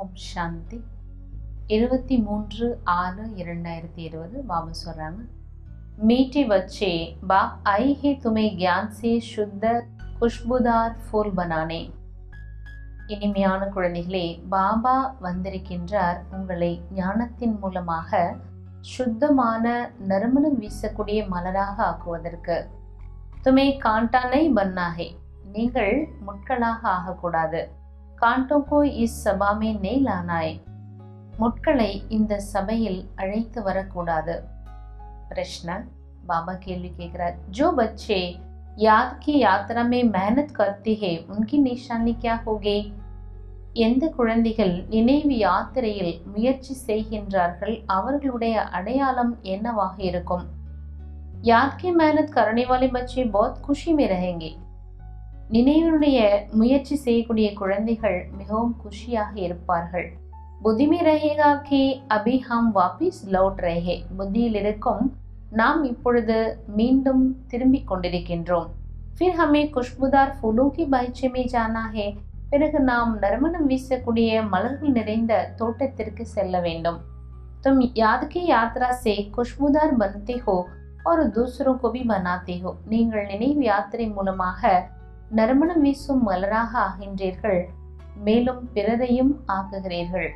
ஓம் சாந்தி இருபத்தி மூன்று ஆறு இரண்டாயிரத்தி இருபது பாபா சொல்றாங்க मीठे बच्चे बाप आई है तुम्हें ज्ञान से शुद्ध खुशबूदार फूल बनाने இனிமையான குழந்தைகளே பாபா வந்திருக்கின்றார் உங்களை ஞானத்தின் மூலமாக சுத்தமான நறுமணம் வீசக்கூடிய மலராக ஆக்குவதற்கு துமே காண்டானை பன்னாகே நீங்கள் முட்களாக ஆகக்கூடாது காண்டோகோ இஸ் சபாமே நெய் லானாய் முட்களை இந்த சபையில் அழைத்து வரக்கூடாது प्रश्न बाबा केल्वी கேட்கிறார் जो बच्चे याद की यात्रा में मेहनत करती है उनकी निशानी क्या होगी எந்த குழந்தைகள் நினைவு யாத்திரையில் முயற்சி செய்கின்றார்கள் அவர்களுடைய அடையாளம் என்னவாக இருக்கும் याद की मेहनत करने वाले बच्चे बहुत खुशी में रहेंगे நினைவுடைய முயற்சி செய்யக்கூடிய குழந்தைகள் மிகவும் குஷியாக இருப்பார்கள் புத்தி में रहेगा कि अभी हम वापिस लौट रहे हैं புத்தியில் இருக்கும் நாம் இப்பொழுது மீண்டும் திரும்பிக் கொண்டிருக்கின்றோம் फिर हमें खुशबूदार फूलों की बगीचे में जाना है பிறகு நாம் நறுமணம் வீசக்கூடிய மலர்கள் நிறைந்த தோட்டத்திற்கு செல்ல வேண்டும் तुम याद की यात्रा से खुशबूदार बनते हो और दूसरों को भी बनाते हो நீங்கள் நினைவு யாத்திரை மூலமாக நறுமணம் வீசும் மலராக ஆகின்றீர்கள் மேலும் பிறரையும் ஆக்குகிறீர்கள்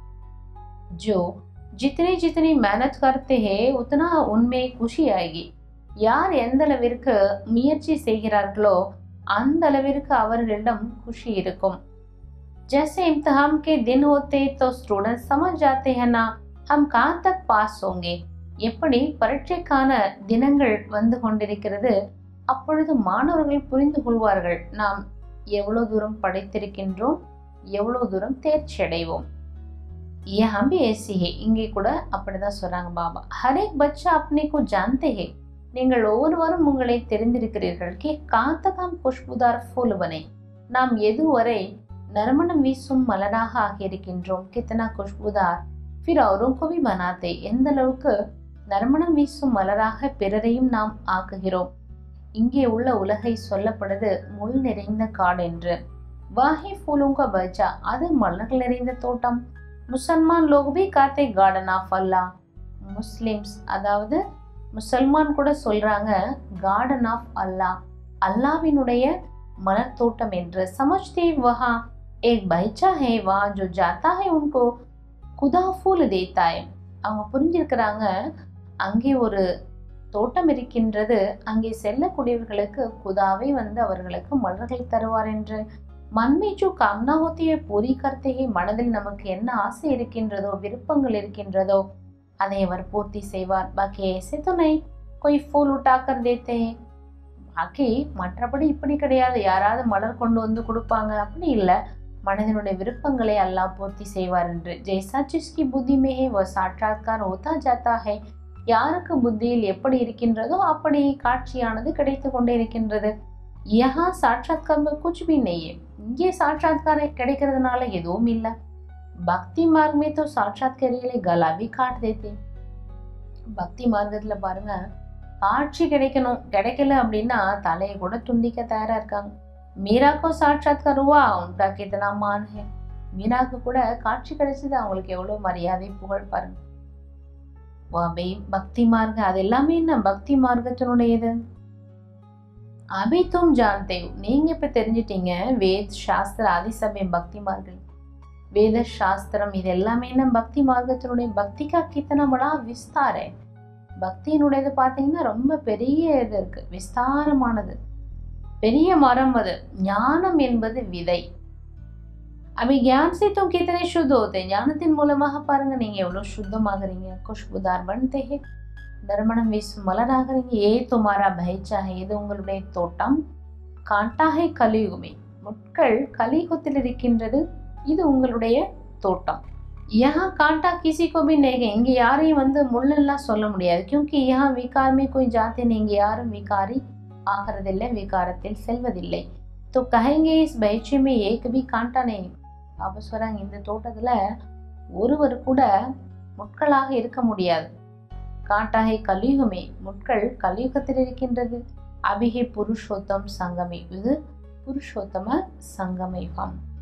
जो जितनी जितनी मेहनत करते हैं उतना उनमें खुशी आएगी யார் எந்த அளவிற்கு முயற்சி செய்கிறார்களோ அந்த அளவிற்கு அவர்களிடம் खुशी இருக்கும் जैसे इम्तिहान के दिन होते तो स्टूडेंट समझ जाते हैं ना हम कहाँ तक पास होंगे எப்படி பரீட்சைக்கான தினங்கள் வந்து கொண்டிருக்கிறது அப்பொழுது மாணவர்கள் புரிந்து கொள்வார்கள் நாம் எவ்வளவு தூரம் படித்திருக்கின்றோம் எவ்வளவு தூரம் தேர்ச்சி அடைவோம் यहाँ भी ऐसी है இங்கே கூட அப்படிதான் சொல்றாங்க பாபா हर एक बच्चा अपने को जानते हैं நீங்கள் ஒவ்வொருவரும் உங்களை தெரிந்திருக்கிறீர்கள் கி காந்தகம் புஷ்புதார் ஃபூல் பனை நாம் எதுவரை நறுமணம் வீசும் மலராக ஆகியிருக்கின்றோம் கித்தனா குஷ்புதார் फिर औरों को भी बनाते எந்த அளவுக்கு நறுமணம் வீசும் மலராக பிறரையும் நாம் ஆக்குகிறோம் இங்கே உள்ள உலகை சொல்லப்படுது முள் நிறைந்த காடு என்று வாஹி ஃபூலுங்க பஜா அது மலர்கள் நிறைந்த தோட்டம் முசல்மான் லோக் பி காத்தே கார்டன் ஆஃப் அல்லா முஸ்லிம்ஸ் அதாவது முசல்மான் கூட சொல்றாங்க கார்டன் ஆஃப் அல்லா அல்லாவினுடைய மலர் தோட்டம் என்று சமஜ்தே வஹா एक பைச்சா है वहाँ जो जाता है उनको குதா ஃபூல் தேத்தாய் அவங்க புரிஞ்சிருக்கிறாங்க அங்கே ஒரு தோட்டம் இருக்கின்றது அங்கே செல்லக்கூடியவர்களுக்கு குதாவை வந்து அவர்களுக்கு மலர்கள் தருவார் என்று மண்மீச்சு காம்னா ஹோத்தியை பூரி கர்த்தையை மனதில் நமக்கு என்ன ஆசை இருக்கின்றதோ விருப்பங்கள் இருக்கின்றதோ அதை அவர் பூர்த்தி செய்வார் பாக்கி ऐसे तो नहीं कोई फूल उठाकर देते हैं பாக்கி மற்றபடி இப்படி கிடையாது யாராவது மலர் கொண்டு வந்து கொடுப்பாங்க அப்படி இல்லை மனதினுடைய விருப்பங்களை அல்லாஹ் பூர்த்தி செய்வார் என்று ஜெய்சா ஜிஸ்கி புத்தி மேஹே வ சாட்சாத்கார் ஓதா ஜாத்தா ஹை யாருக்கு புத்தியில் எப்படி இருக்கின்றதோ அப்படி காட்சியானது கிடைத்து கொண்டே இருக்கின்றது யஹா சாட்சாத்கார் குச் பி நெய்யே இங்கே சாட்சாத்கார கிடைக்கிறதுனால எதுவும் இல்லை பக்தி மார்க் மே தோ சாட்சாத்கரியிலே கலா பி காட் தேத்தே பக்தி மார்க்கத்துல பாருங்க காட்சி கிடைக்கணும் கிடைக்கல அப்படின்னா தலையை கூட துண்டிக்க தயாரா இருக்காங்க மீராக்கோ சாட்சாத்கார் ஹுவா உன்கா கித்தனா மான் ஹே மீராக்கு கூட காட்சி கிடைச்சது அவங்களுக்கு எவ்வளவு மரியாதை புகழ் பாருங்க வாபை பக்தி மார்க்கம் அது எல்லாமே என்ன பக்தி மார்க்கத்தினுடையது அபி தும் ஜான்தே நீங்க இப்ப தெரிஞ்சிட்டீங்க வேத் சாஸ்திர ஆதிசபை பக்தி மார்க்கம் வேத சாஸ்திரம் இது எல்லாமே என்ன பக்தி மார்க்கத்தினுடைய பக்திக்கா கித்தனை படா விஸ்தார பக்தியினுடையது பார்த்தீங்கன்னா ரொம்ப பெரிய இது இருக்கு விஸ்தாரமானது பெரிய மரம் அது ஞானம் என்பது விதை அவை ஞான் से तुम कितने शुद्ध होते ஞானத்தின் மூலமாக பாருங்க நீங்க எவ்வளவு சுத்தமாகறீங்க குஷ்புதார் बनते हैं நறுமணம் வீசும் மலராகிறீங்க ஏ துமாரா பைச்சா இது உங்களுடைய தோட்டம் காட்டாகை கலியுகமே முட்கள் கலியுகத்தில் இருக்கின்றது இது உங்களுடைய தோட்டம் यहाँ कांटा किसी को भी नहीं है இங்க யாரையும் வந்து முள்ளெல்லாம் சொல்ல முடியாது क्योंकि यहाँ विकार में कोई जाते नहीं இங்க யாரும் விகாரி ஆகிறதில்லை விகாரத்தில் செல்வதில்லை तो कहेंगे इस பயிற்சி में एक भी कांटा नहीं அப்போ சொல்றாங்க இந்த தோட்டத்துல ஒருவர் கூட முட்களாக இருக்க முடியாது காட்டாகை கலியுகமே முட்கள் கலியுகத்தில் இருக்கின்றது அபிகை புருஷோத்தம் சங்கமே இது புருஷோத்தம சங்கமயுகம்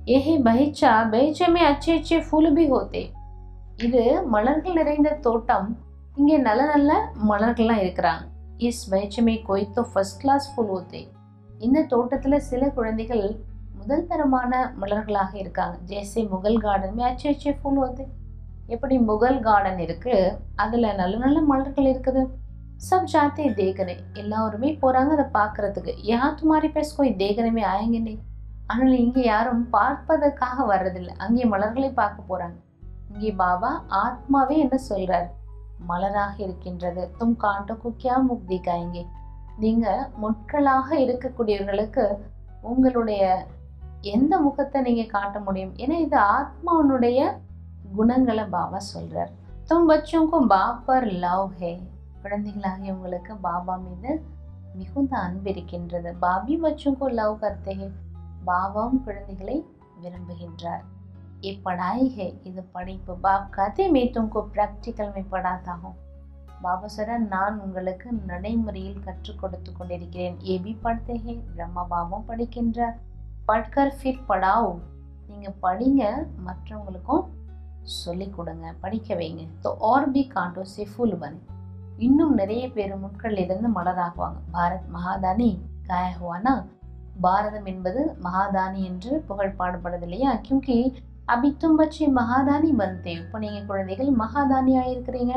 ஏஹே பஹிச்சா பஹிச்சே மே அச்சே அச்சே ஃபூல் பி ஹோத்தே இது மலர்கள் நிறைந்த தோட்டம் இங்கே நல்ல நல்ல மலர்கள்லாம் இருக்கிறாங்க இஸ் பஹிச்சே கோய் தோ ஃபர்ஸ்ட் கிளாஸ் ஃபுல் ஹோத்தே இந்த தோட்டத்தில் சில குழந்தைகள் முதல் தரமான மலர்களாக இருக்காங்க ஜேசே முகல் கார்டன் மே அச்சே அச்சே ஃபுல் ஹோத்தே எப்படி முகல் கார்டன் இருக்கு அதில் நல்ல நல்ல மலர்கள் இருக்குது சப் ஜாத்தே தேகனே எல்லாருமே போகிறாங்க அதை பார்க்கறதுக்கு யா துமாரி பேஸ் கோய் தேகனமே ஆயங்கனே ஆனால் இங்கே யாரும் பார்ப்பதற்காக வர்றதில்லை அங்கே மலர்களை பார்க்க போகிறாங்க இங்கே பாபா ஆத்மாவே என்ன சொல்றார் மலராக இருக்கின்றது தும் காண்டக்கு கியா முக்தி காயங்கே நீங்க முட்களாக இருக்கக்கூடியவர்களுக்கு உங்களுடைய எந்த முகத்தை நீங்க காட்ட முடியும் ஏன்னா இது ஆத்மாவனுடைய குணங்களை பாபா சொல்றார் தும் பச்சோக்கும் பாப்பர் லவ் ஹே குழந்தைகளாகிய உங்களுக்கு பாபா மீது மிகுந்த அன்பு இருக்கின்றது பாபி பச்சோக்கும் லவ் கர்த்தே ஹே பாபாவும் குழந்தைகளை விரும்புகின்றார் ये पढ़ाई है இது படிப்பு பாப் கதை மே तुमको प्रैक्टिकल में पढ़ाता हूँ பாபா சார் நான் உங்களுக்கு நடைமுறையில் கற்றுக் கொடுத்து கொண்டிருக்கிறேன் ஏ பி படுத்தே ஹே பிரம்மா பாபாவும் படிக்கின்றார் பட்கர் ஃபிர் படாவோ நீங்க படிங்க மற்றவங்களுக்கும் சொல்லி கொடுங்க படிக்க வைங்க तो और भी कांटों से फूल बने இன்னும் நிறைய பேர் முட்களில் இருந்து மலராகுவாங்க பாரத் மகாதானி காய ஹுவானா பாரதம் என்பது மகாதானி என்று புகழ் பாடுபடுது இல்லையா கியூக்கி அபித்தும் பற்றி மகாதானி பந்தே இப்போ நீங்க குழந்தைகள் மகாதானி ஆயிருக்கிறீங்க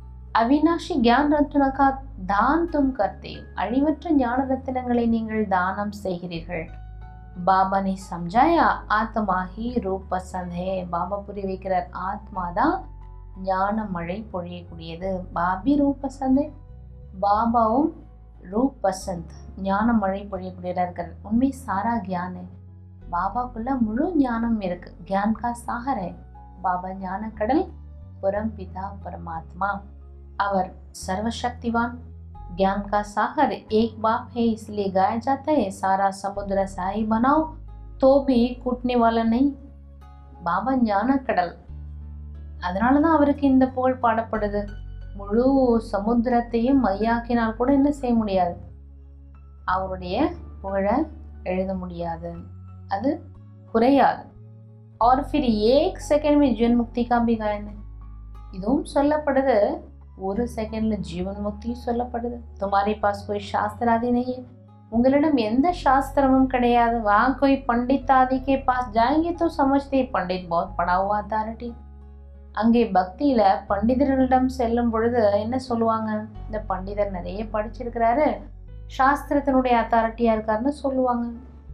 அவினாஷி கியான் ரத்னகா தான் தும் கர்த்தே அழிவற்ற ஞான ரத்தினங்களை நீங்கள் தானம் செய்கிறீர்கள் பாபா நீ சம்ஜாயா ஆத்மா ஹி ரூப் பசந்த் ஹே பாபா புரி வைக்கிறார் ஆத்மா தான் ஞான மழை பொழியக்கூடியது பாபி ரூப் பசந்த் பாபாவும் ரூப் பசந்த் ஞான மழை பொழியக்கூடியதாக இருக்கிறார் உண்மை சாரா கியான் ஹே பாபாக்குள்ள முழு ஞானம் இருக்கு ज्ञान का सागर है பாபா ஞான கடல் புரம் பிதா பரமாத்மா அவர் सर्वशक्तिवान ज्ञान का सागर एक बाप है इसलिए गाया जाता है सारा समुद्र साई बनाओ तो भी கூட்டने वाला नहीं பாபா ஞான கடல் அதனால தான் அவருக்கு இந்த புகழ் பாடப்படுது முழு சமுத்திரத்தையும் மையாக்கினால் கூட என்ன செய்ய முடியாது அவருடைய புகழை எழுத முடியாது அது குறையாது और फिर एक सेकंड में जीवन मुक्ति का भी गायन है இதுவும் சொல்லப்படுது ஒரு செகண்ட்ல ஜீவன் முக்தி சொல்லப்படுது तुम्हारे पास कोई शास्त्र आदि नहीं है உங்களிடம் எந்த சாஸ்திரமும் கிடையாது वहाँ कोई पंडित आदि के पास जाएंगे तो समझते हैं पंडित बहुत पढ़ा हुआ अथॉरिटी அங்கே பக்தியில பண்டிதர்களிடம் செல்லும் பொழுது என்ன சொல்லுவாங்க இந்த பண்டிதர் நிறைய படிச்சிருக்கிறாரு சாஸ்திரத்தினுடைய அத்தாரிட்டியா இருக்காருன்னு சொல்லுவாங்க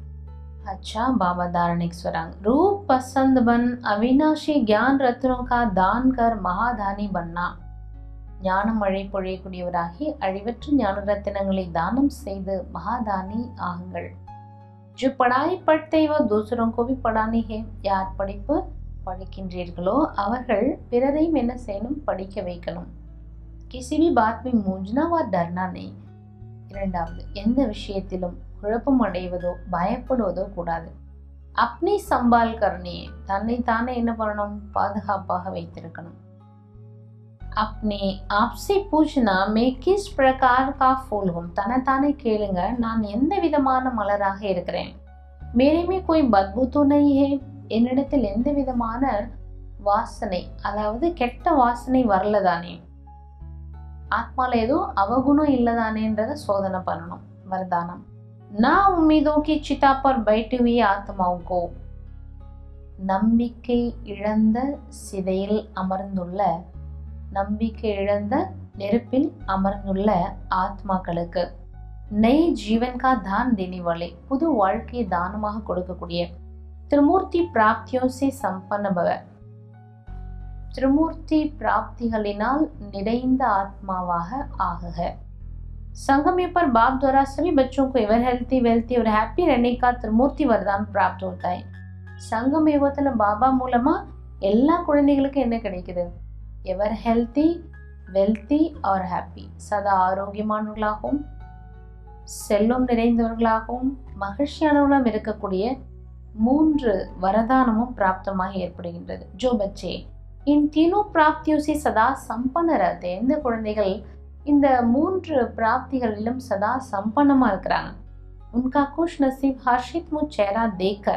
अच्छा बाबा धारणिक स्वरांग रूप पसंद बन अविनाशी ज्ञान रत्नों का दान कर महादानी बनना ஞான மழை பொழியக்கூடியவராகி அழிவற்ற ஞான ரத்தினங்களை தானம் செய்து மகாதானி ஆகுங்கள் जो पढ़ाई पढ़ते वो दूसरों को भी पढ़ानी है யார் படிப்பு படிக்கின்றீர்களோ அவர்கள் பிறரையும் என்ன செய்யணும் படிக்க வைக்கணும் किसी भी बात में मूंझना व डरना नहीं இரண்டாவது எந்த விஷயத்திலும் குழப்பம் அடைவதோ பயப்படுவதோ கூடாது அப்படி சம்பால் கரணியே தன்னை தானே என்ன பண்ணணும் பாதுகாப்பாக வைத்திருக்கணும் अपने आप से पूछना मैं किस प्रकार का फूल हूँ தன்னைத்தானே கேளுங்க நான் எந்த விதமான மலராக இருக்கிறேன் मेरे में कोई बदबू तो नहीं है என்னிடத்தில் எந்த விதமான வாசனை அதாவது கெட்ட வாசனை வரலதானே ஆத்மால எதுவும் அவகுணம் இல்லதானேன்றத சோதனை பண்ணணும் वरदानम ना उम्मीदों की चिता पर बैठी हुई आत्माओं को நம்பிக்கை இழந்த சிதையில் அமர்ந்துள்ள நம்பிக்கை இழந்த நெருப்பில் அமர்ந்துள்ள ஆத்மாக்களுக்கு நெய் ஜீவன் கா தான் தேனி வாலே புது வாழ்க்கையை தானமாக கொடுக்கக்கூடிய திருமூர்த்தி பிராப்தியோசே சம்பன்னபவ திருமூர்த்தி பிராப்திகளினால் நிறைந்த ஆத்மாவாக ஆகுக संगम पर बाप द्वारा सभी बच्चों को एवर हेल्थी वेल्थी और हैप्पी रहने का त्रिमूर्ति वरदान प्राप्त होता है சங்கம் யுகத்தில் பாபா மூலமா எல்லா குழந்தைகளுக்கும் என்ன கிடைக்குது எவர் ஹெல்த்தி வெல்த்தி ஆர் ஹாப்பி சதா ஆரோக்கியமானவர்களாகவும் செல்வம் நிறைந்தவர்களாகவும் மகிழ்ச்சியானவர்களும் இருக்கக்கூடிய மூன்று வரதானமும் பிராப்தமாக ஏற்படுகின்றது ஜோ பச்சே இன் தீனோ பிராப்தியோசி சதா சம்பன்ன ரத்தே எந்த குழந்தைகள் இந்த மூன்று பிராப்திகளிலும் சதா சம்பன்னமா இருக்கிறாங்க உன்கா குஷ் நசீப் ஹர்ஷித் மு சேரா தேக்கர்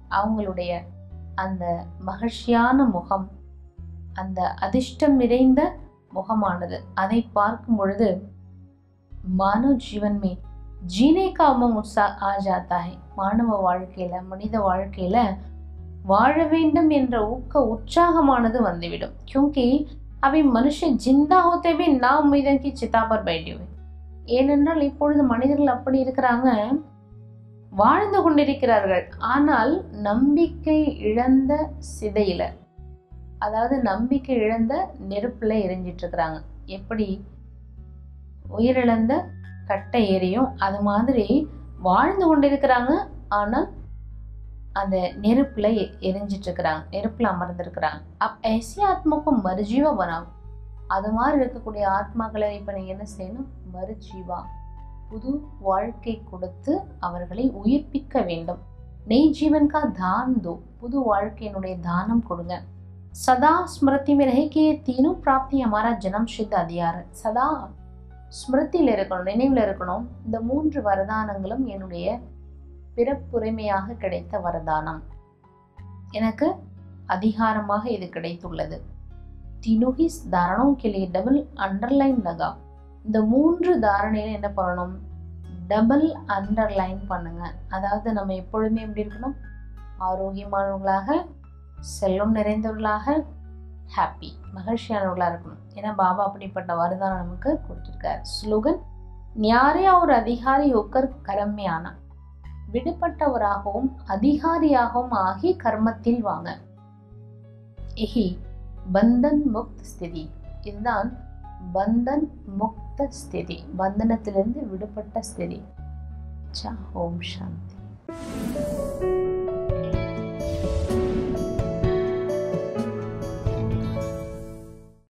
அவங்களுடைய அந்த மகிழ்ச்சியான முகம் அந்த அதிர்ஷ்டம் நிறைந்த முகமானது அதை பார்க்கும் பொழுது மானவ ஜீவன் மே ஜீனே का उमंग उत्साह आ जाता है மாணவ வாழ்க்கையில மனித வாழ்க்கையில வாழ வேண்டும் என்ற ஊக்க உற்சாகமானது வந்துவிடும் क्योंकि அவை மனுஷன் ஜிந்தா होते भी ना उम्मीदन की चिता पर बैठे हुए ஏனென்றால் இப்பொழுது மனிதர்கள் அப்படி இருக்கிறாங்க வாழ்ந்து கொண்டிருக்கிறார்கள் ஆனால் நம்பிக்கை இழந்த சிதையில அதாவது நம்பிக்கை இழந்த நெருப்புல எரிஞ்சிட்டு இருக்கிறாங்க எப்படி உயிரிழந்த கட்டை எரியும் அது மாதிரி வாழ்ந்து கொண்டிருக்கிறாங்க ஆனால் அந்த நெருப்புல எ- எரிஞ்சிட்டு இருக்கிறாங்க நெருப்புல அமர்ந்திருக்கிறாங்க அப் ஐசி ஆத்மாக்கு மறுஜீவா வராங்க அது மாதிரி இருக்கக்கூடிய ஆத்மாக்களை இப்ப நீங்க என்ன செய்யணும் மறுஜீவா புது வாழ்க்கை கொடுத்து அவர்களை உயிர்ப்பிக்க வேண்டும் நெய் ஜீவன் கா தான் தோ புது வாழ்க்கையினுடைய தானம் கொடுங்க சதா ஸ்மிருதி में रहे कि ये तीनों प्राप्ति हमारा जन्म सिद्ध अधिकार है சதா ஸ்மிருதியில் இருக்கணும் நினைவில் இருக்கணும் இந்த மூன்று வரதானங்களும் என்னுடைய பிறப்புரிமையாக கிடைத்த வரதானம் எனக்கு அதிகாரமாக இது கிடைத்துள்ளது तीनों ही धारणों के लिए डबल अंडरलाइन लगा இந்த மூன்று தாரணையில என்ன பண்ணணும் டபுள் அண்டர்லைன் பண்ணுங்க அதாவது நம்ம எப்பொழுதுமே எப்படி இருக்கணும் ஆரோக்கியமானவர்களாக செல்வம் நிறைந்தவர்களாக ஹாப்பி மகிழ்ச்சியானவர்களாக இருக்கணும் ஏன்னா பாபா அப்படிப்பட்ட வரதானம் நமக்கு கொடுத்துருக்காரு ஸ்லோகன் ஞாரே ஒரு அதிகாரி ஒக்கர் கரம்யான விடுபட்டவராகவும் அதிகாரியாகவும் ஆகி கர்மத்தில் வாங்க எஹி பந்தன் முக்த் ஸ்திதி இதுதான் பந்தன் முக்த ஸ்திதி பந்தனத்திலிருந்து விடுபட்ட ஸ்திதி சா ஓம் சாந்தி